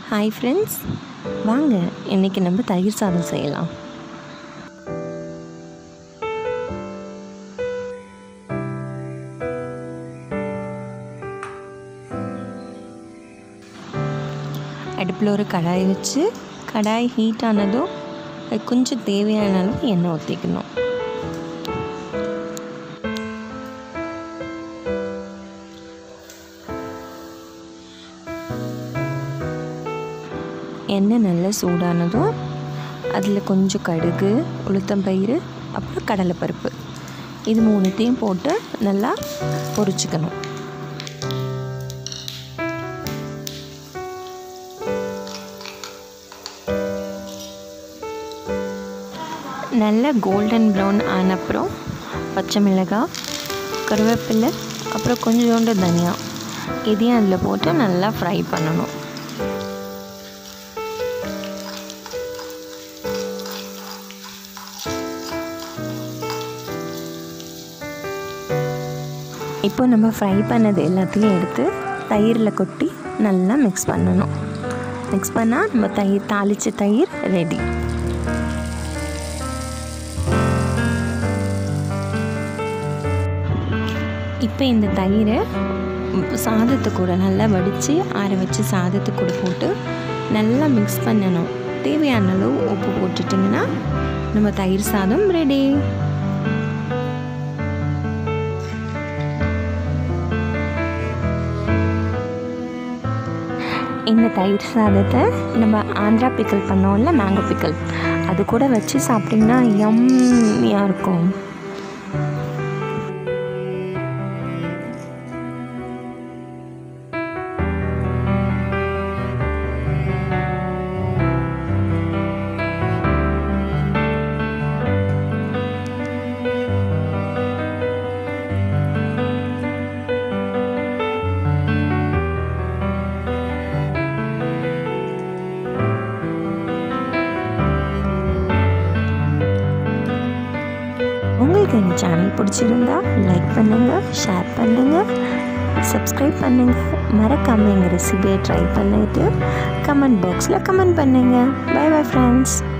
hi friends வாங்க இன்றைக்கி நம்ம தயிர் சாதம் செய்யலாம் அடுப்பில் ஒரு கடாய் வச்சு கடாய் ஹீட் ஆனதும் அது கொஞ்சம் தேவையான அளவு எண்ணெய் ஊற்றிக்கணும் எண்ணெய் நல்லா சூடானதும் அதில் கொஞ்சம் கடுகு உளுத்தம்பயிறு அப்புறம் கடலைப்பருப்பு இது மூணுத்தையும் போட்டு நல்லா பொரிச்சுக்கணும் நல்ல கோல்டன் ப்ரௌன் ஆன அப்புறம் பச்சை மிளகாய் கருவேப்பிலை அப்புறம் கொஞ்சோண்டு தனியா இதையும் அதில் போட்டு நல்லா ஃப்ரை பண்ணணும் இப்போ நம்ம ஃப்ரை பண்ணது எல்லாத்தையும் எடுத்து தயிரில் கொட்டி நல்லா மிக்ஸ் பண்ணணும் மிக்ஸ் பண்ணால் நம்ம தயிர் தாளித்த தயிர் ரெடி இப்போ இந்த தயிரை சாதத்தை கூட நல்லா வடித்து ஆற வச்சு சாதத்தை கூட போட்டு நல்லா மிக்ஸ் பண்ணணும் தேவையான அளவு உப்பு போட்டுட்டிங்கன்னா நம்ம தயிர் சாதம் ரெடி இந்த தயிர் சாதத்தை நம்ம ஆந்திரா பிக்கல் பண்ணோம்ல மேங்கோ பிக்கல் அது கூட வச்சு சாப்பிட்டிங்கன்னா யம்மியாக இருக்கும் உங்களுக்கு இந்த சேனல் பிடிச்சிருந்தா லைக் பண்ணுங்கள் ஷேர் பண்ணுங்கள் சப்ஸ்கிரைப் பண்ணுங்கள் மறக்காமல் எங்கள் ரெசிபியை ட்ரை பண்ணிவிட்டு கமெண்ட் பாக்ஸில் கமெண்ட் பண்ணுங்கள் பை பை ஃப்ரெண்ட்ஸ்